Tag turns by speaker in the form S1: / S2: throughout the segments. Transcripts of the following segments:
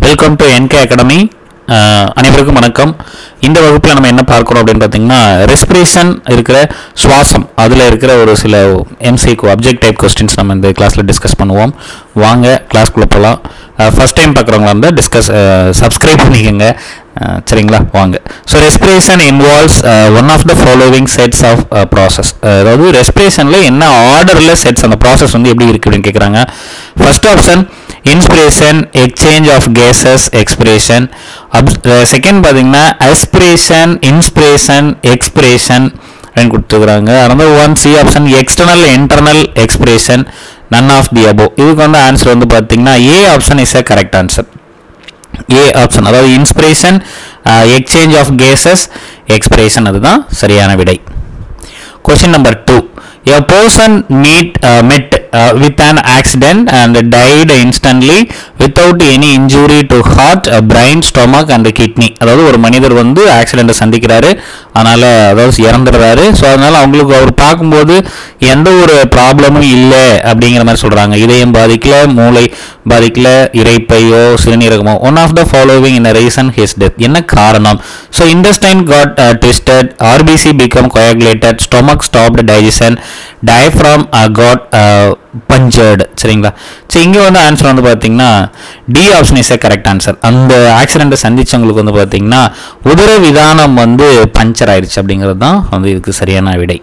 S1: Welcome to என்கே academy அனைவருக்கும் வணக்கம் இந்த வகுப்பில் நம்ம என்ன பார்க்குறோம் அப்படின்னு பார்த்தீங்கன்னா ரெஸ்பிரேஷன் இருக்கிற சுவாசம் அதில் இருக்கிற ஒரு சில எம்சிக்கு அப்ஜெக்ட் டைப் கொஸ்டின்ஸ் நம்ம இந்த கிளாஸில் டிஸ்கஸ் பண்ணுவோம் வாங்க கிளாஸ்க்குள்ளே போகலாம் ஃபஸ்ட் டைம் பார்க்குறவங்களா இருந்தால் டிஸ்கஸ் சப்ஸ்கிரைப் பண்ணிக்கோங்க அஹ், சரிங்களா வாங்க so respiration involves one of the following sets of process அதாவது ரெஸ்பிரேஷனில் என்ன ஆர்டரில் செட்ஸ் அந்த ப்ராசஸ் வந்து எப்படி இருக்குது அப்படின்னு கேட்குறாங்க first option inspiration exchange of gases expiration second பார்த்தீங்கன்னா அஸ்பிரேஷன் இன்ஸ்பிரேஷன் எக்ஸ்பிரேஷன் அப்படின்னு கொடுத்துருக்குறாங்க another one C option external internal expiration none of the above இதுக்கு வந்து ஆன்சர் வந்து பார்த்தீங்கன்னா A option is a correct answer A option அதாவது inspiration exchange of gases expiration அதுதான் சரியான விடை question number two a person meet uh, met uh, with an accident and died instantly without any injury to heart uh, brain stomach and kidney அதாவது ஒரு மனிதர் வந்து ஆக்சிடென்ட்டை சந்திக்கிறாரு அதனால அதாவது இறந்துடுறாரு ஸோ அதனால அவங்களுக்கு அவர் பார்க்கும்போது எந்த ஒரு ப்ராப்ளமும் இல்லை அப்படிங்கிற மாதிரி சொல்றாங்க இதயம் பாதிக்கல மூளை பாதிக்கல இறைப்பையோ சிறுநீரகமோ one of the following in reason his death என்ன காரணம் so intestine got twisted RBC become coagulated stomach stopped digestion diaphragm got punctured சரிங்களா சரி இங்கே வந்து ஆன்சர் வந்து பார்த்தீங்கன்னா D option is correct answer அந்த ஆக்சிடெண்ட்டை சந்திச்சவங்களுக்கு வந்து பார்த்தீங்கன்னா உதர விதானம் வந்து பஞ்சர் ஆயிடுச்சு அப்படிங்கிறது தான் வந்து இதுக்கு சரியான விடை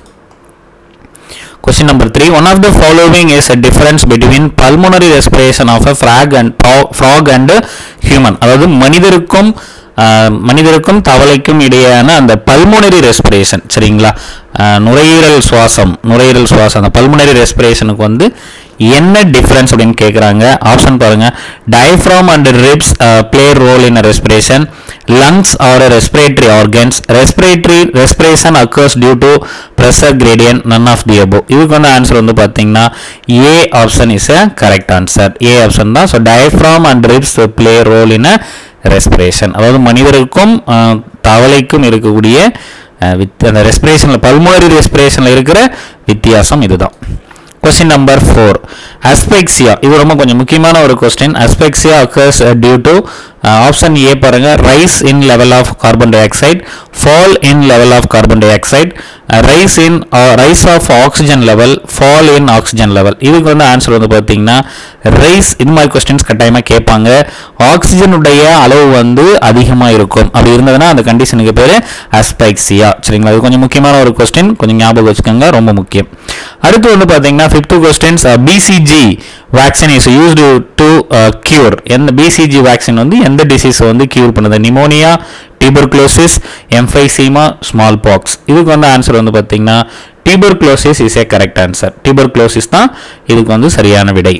S1: Question number three. One of the following is a difference between pulmonary respiration of a frog and frog and human. அதாவது மனிதருக்கும் ஆஹ், மனிதருக்கும் தவளைக்கும் இடையேயான அந்த பல்மோனரி ரெஸ்பிரேஷன் சரிங்களா ஆஹ், நுரையீரல் சுவாசம் நுரையீரல் சுவாசம் அந்த பல்மோனரி ரெஸ்பிரேஷனுக்கு வந்து என்ன டிஃபரன்ஸ் அப்படின்னு கேட்குறாங்க ஆப்ஷன் பாருங்க diaphragm and ribs play role in respiration lungs are respiratory organs respiratory respiration occurs due to pressure gradient none of the above இதுக்கு வந்து ஆன்சர் வந்து பார்த்தீங்கன்னா A option is a correct answer A option தான் so diaphragm and ribs play role in respiration அதாவது மனிதருக்கும் அஹ், தவளைக்கும் இருக்கக்கூடிய அஹ், with அந்த ரெஸ்பிரேஷனில் pulmonary ரெஸ்பிரேஷனில் இருக்கிற வித்தியாசம் இதுதான் கொஸ்டின் நம்பர் ஃபோர் அஸ்பெக்சியா இது ரொம்ப கொஞ்சம் முக்கியமான ஒரு question asphyxia occurs due to option A பாருங்க rise in level of carbon dioxide fall in level of carbon dioxide rise in rise of oxygen level fall in oxygen level இதுக்கு வந்து answer வந்து பார்த்தீங்கன்னா rice இது மாதிரி questions கட்டாயமாக கேட்பாங்க ஆக்சிஜனுடைய அளவு வந்து அதிகமாக இருக்கும் அப்படி இருந்ததுன்னா அந்த கண்டிஷனுக்கு பேர் அஸ்பெக்சியா சரிங்களா இது கொஞ்சம் முக்கியமான ஒரு கொஸ்டின் கொஞ்சம் ஞாபகம் வச்சுக்கோங்க ரொம்ப முக்கியம் அடுத்து வந்து பார்த்தீங்கன்னா fifth questions BCG vaccine is used to cure எந்த பிசிஜி வேக்சின் வந்து எந்த டிசீஸ் வந்து கியூர் பண்ணுது pneumonia tuberculosis emphysema small pox இதுக்கு வந்து ஆன்சர் வந்து பார்த்தீங்கன்னா tuberculosis is a correct answer tuberculosis தான் இதுக்கு வந்து சரியான விடை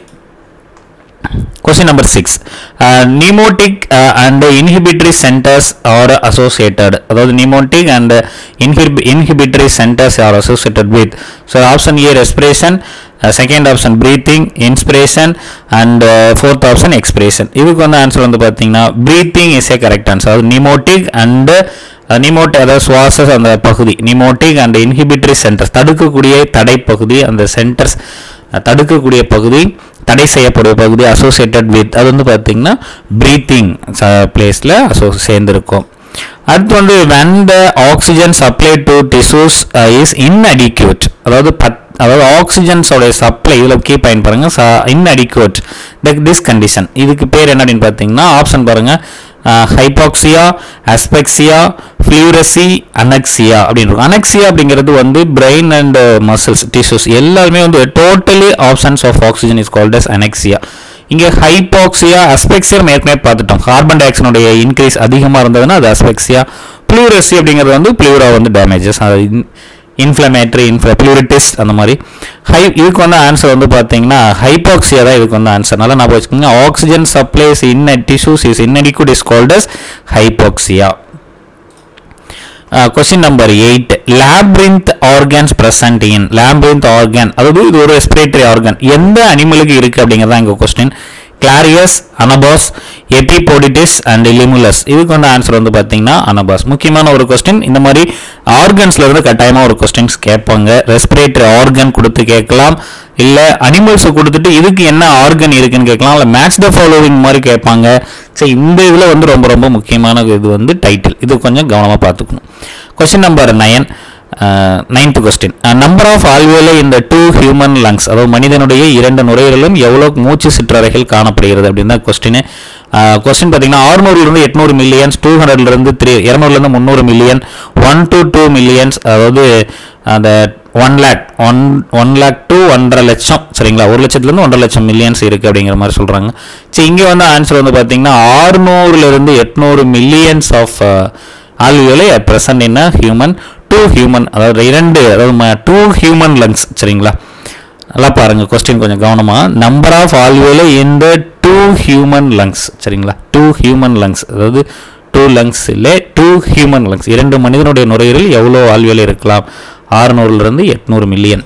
S1: Question number six. Uh, pneumatic uh, and inhibitory centers are associated. அதாவது pneumatic and inhib inhibitory centers are associated with. So option A respiration, uh, second option breathing, inspiration and uh, fourth option expiration. இதுக்கு வந்து answer வந்து பார்த்தீங்கன்னா breathing is a correct answer. அதாவது pneumatic and நிமோட்டி அதாவது சுவாச அந்த பகுதி நிமோட்டிக் அண்ட் இன்ஹிபிட்டரி சென்டர்ஸ் தடுக்கக்கூடிய தடைப்பகுதி அந்த சென்டர்ஸ் தடுக்கக்கூடிய பகுதி தடை செய்யக்கூடிய பகுதி அசோசியேட்டட் வித் அது வந்து பார்த்தீங்கன்னா ப்ரீத்திங் பிளேஸில் அசோ சேர்ந்துருக்கும் அடுத்து வந்து when the oxygen supply to tissues is inadequate அதாவது பத் அதாவது ஆக்சிஜன்ஸோட சப்ளை இதில் கீ பாயிண்ட் பாருங்க இன்அடிக்யூட் திஸ் கண்டிஷன் இதுக்கு பேர் என்ன அப்படின்னு பார்த்தீங்கன்னா ஆப்ஷன் பாருங்க ஹைபாக்சியா அஸ்பெக்சியா ஃபியூரசி அனக்சியா அப்படின்னு இருக்கும் அனக்சியா அப்படிங்கிறது வந்து பிரெயின் அண்ட் மசில்ஸ் டிஷ்யூஸ் எல்லாருமே வந்து totally options of oxygen is called as anoxia இங்கே ஹைபாக்சியா அஸ்பெக்சியா நம்ம ஏற்கனவே பார்த்துட்டோம் கார்பன் டை ஆக்சைடுடைய இன்க்ரீஸ் அதிகமாக இருந்ததுன்னா அது அஸ்பெக்சியா ப்ளூரசி அப்படிங்கிறது வந்து ப்ளூரா வந்து டேமேஜஸ் அது இன்ஃப்ளமேட்டரி இன்ஃப்ள பியூரிட்டிஸ்ட் அந்த மாதிரி ஹை இதுக்கு வந்து ஆன்சர் வந்து பார்த்தீங்கன்னா ஹைபாக்சியா தான் இதுக்கு வந்து ஆன்சர் நல்லா நான் வச்சுக்கோங்க oxygen supplies in tissues is inadequate is called as hypoxia question number eight labyrinth organs present in labyrinth organ அதாவது இது ஒரு ரெஸ்பிரேட்டரி ஆர்கன் எந்த அனிமலுக்கு இருக்கு அப்படிங்கிறதா இங்கே question Clarias Anabas epipodites and Limulus இதுக்கு வந்து ஆன்சர் வந்து பார்த்தீங்கன்னா அனபாஸ் முக்கியமான ஒரு கொஸ்டின் இந்த மாதிரி ஆர்கன்ஸ்ல இருந்து கட்டாயமாக ஒரு கொஸ்டின்ஸ் கேட்பாங்க ரெஸ்பிரேட்டரி ஆர்கன் கொடுத்து கேட்கலாம் இல்லை அனிமல்ஸை கொடுத்துட்டு இதுக்கு என்ன ஆர்கன் இருக்குன்னு கேட்கலாம் இல்லை மேட்ச் த ஃபாலோவிங் மாதிரி கேட்பாங்க சரி இந்த இதில் வந்து ரொம்ப ரொம்ப முக்கியமான இது வந்து டைட்டில் இது கொஞ்சம் கவனமாக பார்த்துக்கணும் question number nine ninth question number of alveoli இந்த டூ ஹியூமன் லங்ஸ் அதாவது மனிதனுடைய இரண்டு நுரையீரலும் எவ்வளோ மூச்சு சிற்றறைகள் காணப்படுகிறது அப்படின்னு தான் கொஸ்டின் கொஸ்டின் பார்த்தீங்கன்னா ஆறுநூறுலேருந்து எட்நூறு மில்லியன்ஸ் டூ ஹண்ட்ரட்லேருந்து த்ரீ இரநூறுலேருந்து முந்நூறு million one to two millions அதாவது அந்த one lakh one one lakh to ஒன்றரை லட்சம் சரிங்களா ஒரு லட்சத்துலேருந்து ஒன்றரை லட்சம் மில்லியன்ஸ் இருக்குது அப்படிங்கிற மாதிரி சொல்கிறாங்க சரி இங்கே வந்து ஆன்சர் வந்து பார்த்தீங்கன்னா ஆறுநூறுலேருந்து எட்நூறு millions of alveoli present in human two human அதாவது இரண்டு அதாவது டூ ஹியூமன் லங்ஸ் சரிங்களா நல்லா பாருங்க கொஸ்டின் கொஞ்சம் கவனமா number of alveoli in the two human lungs சரிங்களா டூ ஹியூமன் லங்ஸ் அதாவது டூ லங்ஸ் இல்லை டூ ஹியூமன் லங்ஸ் இரண்டு மனிதனுடைய நுரையீரல் எவ்வளோ ஆல்வியோலை இருக்கலாம் ஆறுநூறுலேருந்து எட்நூறு மில்லியன்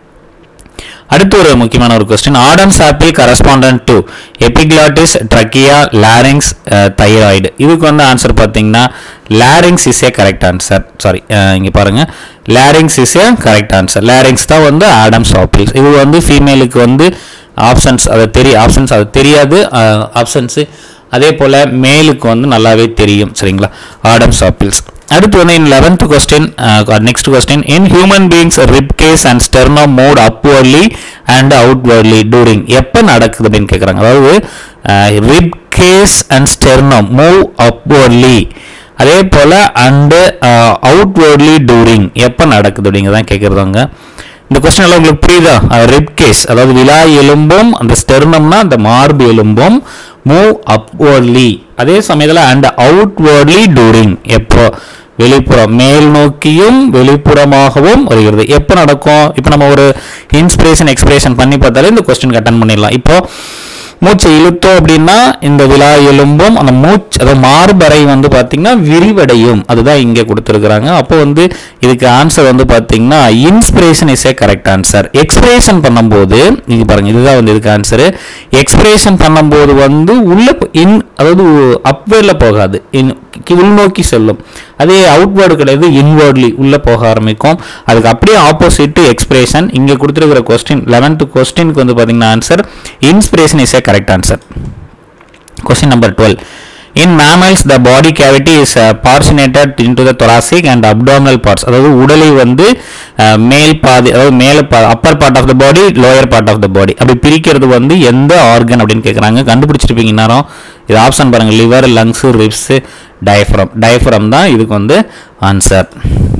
S1: அடுத்து ஒரு முக்கியமான ஒரு question Adam's apple corresponding to epiglottis trachea larynx thyroid இதுக்கு வந்து ஆன்சர் பார்த்தீங்கன்னா larynx is a correct answer sorry இங்கே பாருங்க larynx is a correct answer larynx தான் வந்து ஆடம்ஸ் ஆப்பிள்ஸ் இது வந்து ஃபீமேலுக்கு வந்து ஆப்ஷன்ஸ் அது தெரிய ஆப்ஷன்ஸ் அது தெரியாது ஆப்ஷன்ஸு அதே போல் மேலுக்கு வந்து நல்லாவே தெரியும் சரிங்களா ஆடம்ஸ் ஆப்பிள்ஸ் அடுத்து வந்து in eleventh question next question in human beings rib cage and sternum mode upwardly and outwardly during எப்போ நடக்குது அப்படின்னு கேட்குறாங்க அதாவது rib cage and sternum move upwardly அதே போல் அண்டு அவுட்வர்ட்லி டூரிங் எப்போ நடக்குது அப்படிங்கிறதான் கேட்குறதாங்க இந்த கொஸ்டின் எல்லாம் உங்களுக்கு புரியுதா ரிப் கேஸ் அதாவது விழா எலும்பும் அந்த ஸ்டெர்னம்னா அந்த மார்பு எலும்பும் மூவ் அப்வர்ட்லி அதே சமயத்தில் அண்ட் அவுட்வர்ட்லி டூரிங் எப்போ வெளிப்புறம் மேல் நோக்கியும் வெளிப்புறமாகவும் வருகிறது எப்போ நடக்கும் இப்போ நம்ம ஒரு இன்ஸ்பிரேஷன் எக்ஸ்பிரேஷன் பண்ணி பார்த்தாலே இந்த கொஸ்டின் அட்டன் பண்ணிடலாம் இப்போ மூச்சை இழுத்தோம் அப்படின்னா இந்த விழா எலும்பும் அந்த மூச்சு அதாவது மார்பறை வந்து பார்த்தீங்கன்னா விரிவடையும் அதுதான் இங்கே கொடுத்துருக்குறாங்க அப்போ வந்து இதுக்கு ஆன்சர் வந்து பார்த்தீங்கன்னா inspiration is a correct answer expiration பண்ணும்போது நீங்க பாருங்க இதுதான் வந்து இதுக்கு ஆன்சரு எக்ஸ்பிரேஷன் பண்ணும்போது வந்து உள்ள போ- இன் அதாவது அப்வேர்டில் போகாது இன் உள்நோக்கி செல்லும் அதே அவுட்வேர்டு கிடையாது இன்வேர்ட்லி உள்ளே போக ஆரம்பிக்கும் அதுக்கு அப்படியே ஆப்போசிட் எக்ஸ்பிரேஷன் இங்கே கொடுத்துருக்கிற கொஸ்டின் லெவன்த் கொஸ்டினுக்கு வந்து பார்த்தீங்கன்னா answer inspiration is a correct answer Question number 12. In mammals, the body cavity is uh, portionated into the thoracic and abdominal parts. அதாவது உடலை வந்து அஹ், மேல் பாதி அதாவது மேல upper part of the body lower part of the body அப்படி பிரிக்கிறது வந்து எந்த ஆர்கன் அப்படின்னு கேட்குறாங்க கண்டுபிடிச்சிருப்பீங்க நேரம் இது ஆப்ஷன் பாருங்க liver lungs ribs diaphragm diaphragm தான் இதுக்கு வந்து answer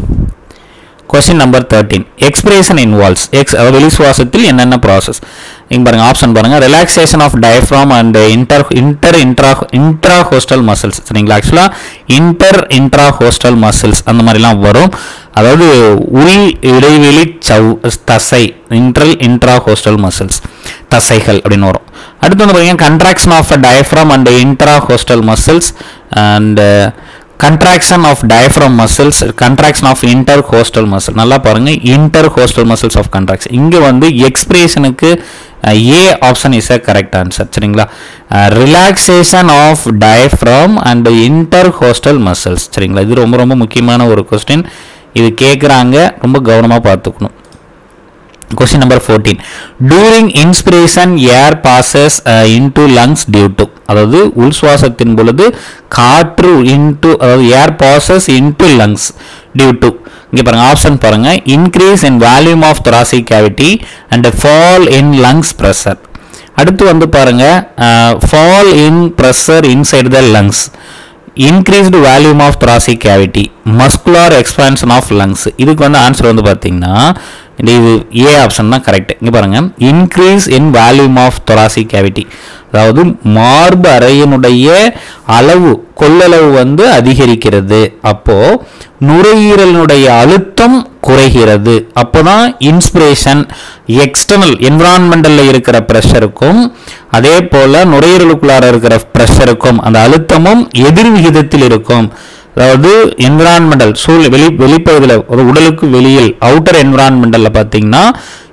S1: question number thirteen expiration involves ex வெளி சுவாசத்தில் என்னென்ன ப்ராசஸ் இங்க பாருங்க ஆப்ஷன் பாருங்க relaxation of diaphragm and inter inter intra intra hostel muscles சரிங்களா ஆக்சுவலாக இன்டர் இன்ட்ரா ஹோஸ்டல் மசில்ஸ் அந்த மாதிரிலாம் வரும் அதாவது உள் இடைவெளி சவ் தசை இன்ட்ரல் இன்ட்ரா ஹோஸ்டல் மசில்ஸ் தசைகள் அப்படின்னு வரும் அடுத்து வந்து பார்த்தீங்கன்னா contraction of diaphragm and intra hostel muscles and contraction of diaphragm muscles contraction of intercostal muscle நல்லா பாருங்க intercostal muscles of contraction இங்கே வந்து எக்ஸ்பிரேஷனுக்கு A option is a correct answer சரிங்களா relaxation of diaphragm and intercostal muscles சரிங்களா இது ரொம்ப ரொம்ப முக்கியமான ஒரு கொஸ்டின் இது கேட்குறாங்க ரொம்ப கவனமாக பார்த்துக்கணும் question number fourteen during inspiration air passes into lungs due to அதாவது உள் சுவாசத்தின் பொழுது காற்று இன்டு அதாவது air passes into lungs due to இங்கே பாருங்க ஆப்ஷன் பாருங்க increase in volume of thoracic cavity and fall in lungs pressure அடுத்து வந்து பாருங்க fall in pressure inside the lungs increased volume of thoracic cavity muscular expansion of lungs இதுக்கு வந்து answer வந்து பார்த்தீங்கன்னா இந்த இது ஏ ஆப்ஷன் தான் கரெக்ட் இங்கே பாருங்க increase in volume of thoracic cavity அதாவது மார்பு அறையினுடைய அளவு கொள்ளளவு வந்து அதிகரிக்கிறது அப்போ நுரையீரலினுடைய அழுத்தம் குறைகிறது அப்போதான் இன்ஸ்பிரேஷன் எக்ஸ்டர்னல் என்விரான்மெண்டல்ல இருக்கிற ப்ரெஷருக்கும் அதே போல நுரையீரலுக்குள்ளார இருக்கிற ப்ரெஷருக்கும் அந்த அழுத்தமும் எதிர் விகிதத்தில் இருக்கும் அதாவது என்விரான்மெண்டல் சூழ் வெளி வெளிப்பகுதியில் ஒரு உடலுக்கு வெளியில் அவுட்டர் என்விரான்மெண்டலில் பார்த்தீங்கன்னா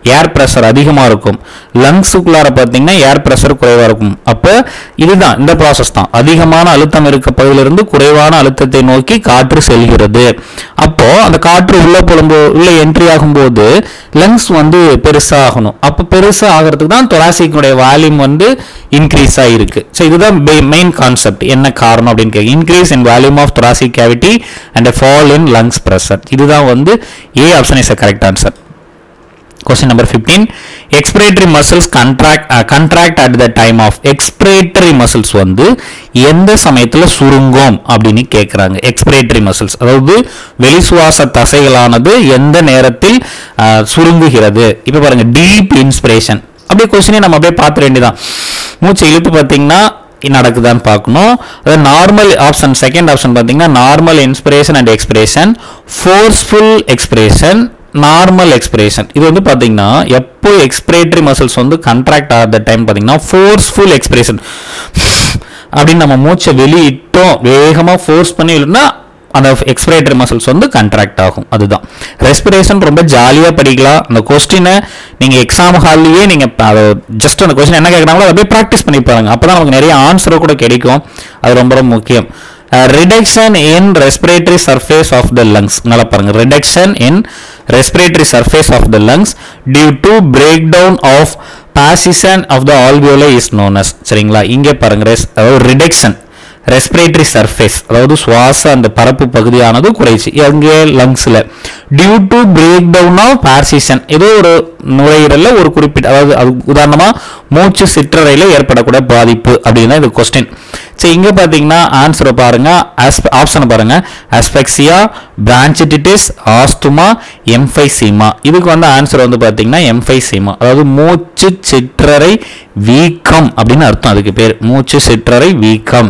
S1: ஏர் ப்ரெஷர் அதிகமாக இருக்கும் லங்ஸுக்குள்ளார பார்த்தீங்கன்னா ஏர் ப்ரெஷர் குறைவாக இருக்கும் அப்போ இதுதான் இந்த ப்ராசஸ் தான் அதிகமான அழுத்தம் இருக்க பகுதியிலிருந்து குறைவான அழுத்தத்தை நோக்கி காற்று செல்கிறது அப்போ அந்த காற்று உள்ள புலம்போ உள்ள என்ட்ரி ஆகும்போது லங்ஸ் வந்து பெருசாகணும் அப்போ பெருசா ஆகிறதுக்கு தான் தொராசிக்குடைய வால்யூம் வந்து இன்க்ரீஸ் ஆகிருக்கு ஸோ இதுதான் மெயின் கான்செப்ட் என்ன காரணம் அப்படின்னு கேட்க increase in volume of thoracic cavity and fall in lungs pressure இதுதான் வந்து A option is a correct answer question number fifteen expiratory muscles contract contract at the time of expiratory muscles வந்து எந்த சமயத்தில் சுருங்கும் அப்படின்னு கேட்குறாங்க எக்ஸ்பிரேட்டரி மசில்ஸ் அதாவது வெளிசுவாச தசைகளானது எந்த நேரத்தில் அஹ், சுருங்குகிறது இப்போ பாருங்க டீப் இன்ஸ்பிரேஷன் அப்படியே கொஸ்டினே நம்ம அப்படியே பார்த்துட வேண்டியதான் மூச்சை இழுத்து பார்த்தீங்கன்னா நடக்குதான்னு பார்க்கணும் அதாவது நார்மல் ஆப்ஷன் செகண்ட் ஆப்ஷன் பார்த்தீங்கன்னா normal inspiration and expiration forceful expiration normal expiration இது வந்து பார்த்தீங்கன்னா எப்போ எக்ஸ்பிரேட்டரி மசில்ஸ் வந்து கண்ட்ராக்ட் ஆகிற டைம் பார்த்தீங்கன்னா ஃபோர்ஸ்ஃபுல் எக்ஸ்பிரேஷன் அப்படின்னு நம்ம மூச்சை வெளியிட்டோம் வேகமாக ஃபோர்ஸ் பண்ணி இல்லைன்னா அந்த எக்ஸ்பிரேட்டரி மசில்ஸ் வந்து கண்ட்ராக்ட் ஆகும் அதுதான் ரெஸ்பிரேஷன் ரொம்ப ஜாலியாக படிக்கலாம் அந்த கொஸ்டினை நீங்கள் எக்ஸாம் ஹால்லையே நீங்கள் ஜஸ்ட் அந்த கொஸ்டின் என்ன கேட்குறாங்களோ அதை அப்படியே ப்ராக்டிஸ் பண்ணி பாருங்க அப்போ தான் நமக்கு நிறைய ஆன்சரும் கூட கிடைக்கும் அது ரொம்ப ரொம்ப முக்கியம் reduction in respiratory surface of the lungs நல்லா பாருங்க reduction in respiratory surface of the lungs due to break down of partition of the alveoli is known as சரிங்களா இங்கே பாருங்க res- அதாவது ரிடக்ஷன் ரெஸ்பிரேட்டரி சர்ஃபேஸ் அதாவது சுவாச அந்த பரப்பு பகுதியானது குறைச்சு எங்கே லங்ஸில் due to break down of partition ஏதோ ஒரு நுரையீரல்ல ஒரு குறிப்பிட்ட அதாவது அது உதாரணமா மூச்சு சிற்றறையில் ஏற்படக்கூடிய பாதிப்பு அப்படின்னு தான் இது கொஸ்டின் சரி இங்க பாத்தீங்கன்னா ஆன்சரை பாருங்க ஆப்ஷனை பாருங்க அஸ்பெக்சியா பிரான்சிட்டிஸ் ஆஸ்துமா எம்ஃபைசீமா இதுக்கு வந்து ஆன்சர் வந்து பாத்தீங்கன்னா எம்ஃபைசீமா அதாவது மூச்சு சிற்றறை வீக்கம் அப்படின்னு அர்த்தம் அதுக்கு பேர் மூச்சு சிற்றறை வீக்கம்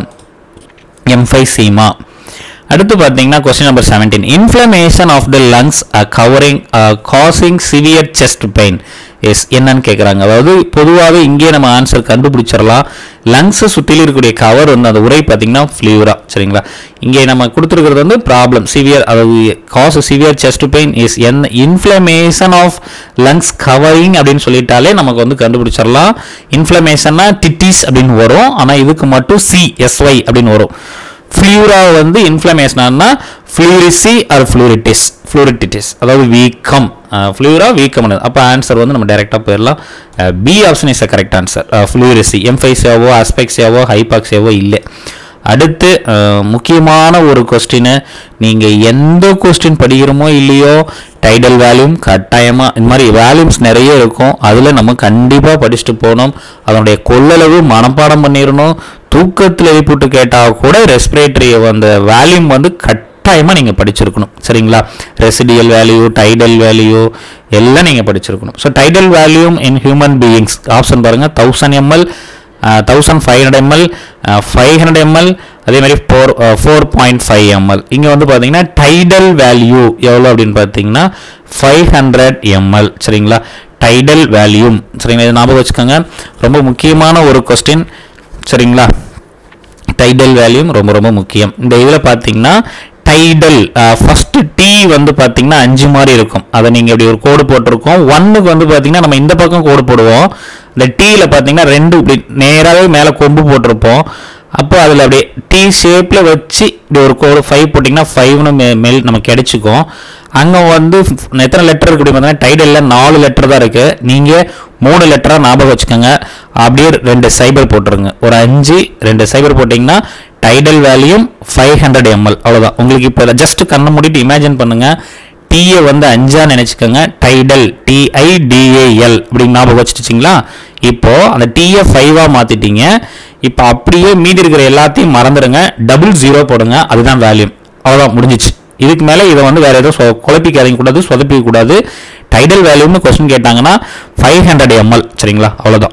S1: எம்ஃபைசீமா அடுத்து பார்த்தீங்கன்னா question number seventeen inflammation of the lungs covering causing severe chest pain is என்னன்னு கேட்குறாங்க அதாவது பொதுவாகவே இங்கே நம்ம ஆன்சர் கண்டுபிடிச்சிடலாம் லங்ஸை சுற்றிலும் இருக்கக்கூடிய கவர் வந்து அந்த உரை பார்த்தீங்கன்னா ஃப்ளீவரா சரிங்களா இங்கே நம்ம கொடுத்துருக்கிறது வந்து ப்ராப்ளம் சிவியர் அதாவது cause severe chest pain is an inflammation of lungs covering அப்படின்னு சொல்லிட்டாலே நமக்கு வந்து கண்டுபிடிச்சிடலாம் இன்ஃப்ளமேஷன்னா டிட்டிஸ் அப்படின்னு வரும் ஆனால் இதுக்கு மட்டும் சி எஸ்ஒய் அப்படின்னு வரும் ஃப்ளூரா வந்து இன்ஃப்ளமேஷனா ஃப்ளூரிசி ஆர் ஃப்ளூரிட்டிஸ் ஃப்ளூரிட்டிஸ் அதாவது வீக்கம் ஃப்ளூரா வீக்கம் அப்போ ஆன்சர் வந்து நம்ம டைரெக்டாக போயிடலாம் B option is a correct answer pleurisy எம்ஃபைசியாவோ அஸ்பெக்சியாவோ ஹைபாக்சியாவோ இல்லை அடுத்து அஹ், முக்கியமான ஒரு கொஸ்டின் நீங்கள் எந்த கொஸ்டின் படிக்கிறோமோ இல்லையோ டைடல் வேல்யூம் கட்டாயமாக இந்த மாதிரி வேல்யூம்ஸ் நிறைய இருக்கும் அதில் நம்ம கண்டிப்பாக படிச்சுட்டு போகணும் அதனுடைய கொள்ளளவு மனப்பாடம் பண்ணிடணும் தூக்கத்தில் எழுப்பிட்டு கேட்டால் கூட ரெஸ்பிரேட்டரி அந்த வேல்யூம் வந்து கட்டாயமாக நீங்கள் படிச்சிருக்கணும் சரிங்களா ரெசிடியல் வேல்யூ டைடல் வேல்யூ எல்லாம் நீங்கள் படிச்சிருக்கணும் so tidal volume in human beings option பாருங்கள் thousand ML thousand five hundred ML five hundred ML அதே மாதிரி four four point five ML இங்கே வந்து பார்த்தீங்கன்னா டைடல் வேல்யூ எவ்வளோ அப்படின்னு பார்த்தீங்கன்னா ஃபைவ் ஹண்ட்ரட் எம்எல் சரிங்களா டைடல் வேல்யூம் சரிங்களா இதை ஞாபகம் வச்சுக்கோங்க ரொம்ப முக்கியமான ஒரு கொஸ்டின் சரிங்களா டைடல் வேல்யூம் ரொம்ப ரொம்ப முக்கியம் இந்த இதில் பார்த்தீங்கன்னா டைடல் ஃபர்ஸ்ட் டி வந்து பார்த்தீங்கன்னா அஞ்சு மாதிரி இருக்கும் அதை நீங்கள் இப்படி ஒரு கோடு போட்டிருக்கோம் ஒன்னுக்கு வந்து பார்த்தீங்கன்னா நம்ம இந்த பக்கம் கோடு போடுவோம் இந்த டீயில் பார்த்தீங்கன்னா ரெண்டு இப்படி நேராகவே மேலே கொம்பு போட்டிருப்போம் அப்போ அதில் அப்படியே டி ஷேப்பில் வச்சு இப்படி ஒரு கோடு ஃபைவ் போட்டிங்கன்னா ஃபைவ்னு மே மேல் நமக்கு கிடைச்சிக்கும் அங்கே வந்து எத்தனை லெட்டர் இருக்கு அப்படி பார்த்தீங்கன்னா டைடலில் நாலு லெட்டர் தான் இருக்குது நீங்கள் மூணு லெட்டராக ஞாபகம் வச்சுக்கோங்க அப்படியே ரெண்டு சைபர் போட்டுருங்க ஒரு அஞ்சு ரெண்டு சைபர் போட்டிங்கன்னா டைடல் வேல்யூம் ஃபைவ் ஹண்ட்ரட் எம்எல் அவ்வளோதான் உங்களுக்கு இப்போ ஜஸ்ட் கண்ணை மூடிட்டு இமேஜின் பண்ணுங்க டீயை வந்து அஞ்சா நினச்சிக்கோங்க டைடல் டிஐடிஏஎல் அப்படின்னு ஞாபகம் வச்சுட்டுச்சிங்களா இப்போ அந்த டீயை ஃபைவாக மாற்றிட்டீங்க இப்போ அப்படியே மீதி இருக்கிற எல்லாத்தையும் மறந்துடுங்க டபுள் ஜீரோ போடுங்க அதுதான் வேல்யூம் அவ்வளோதான் முடிஞ்சிச்சு இதுக்கு மேலே இதை வந்து வேற ஏதோ சொ- குழப்பிக்காதீங்க கூடாது சொதப்பிக்க கூடாது டைடல் வேல்யூம்னு கொஸ்டின் கேட்டாங்கன்னா ஃபைவ் ஹண்ட்ரட் எம்எல் சரிங்களா அவ்வளோதான்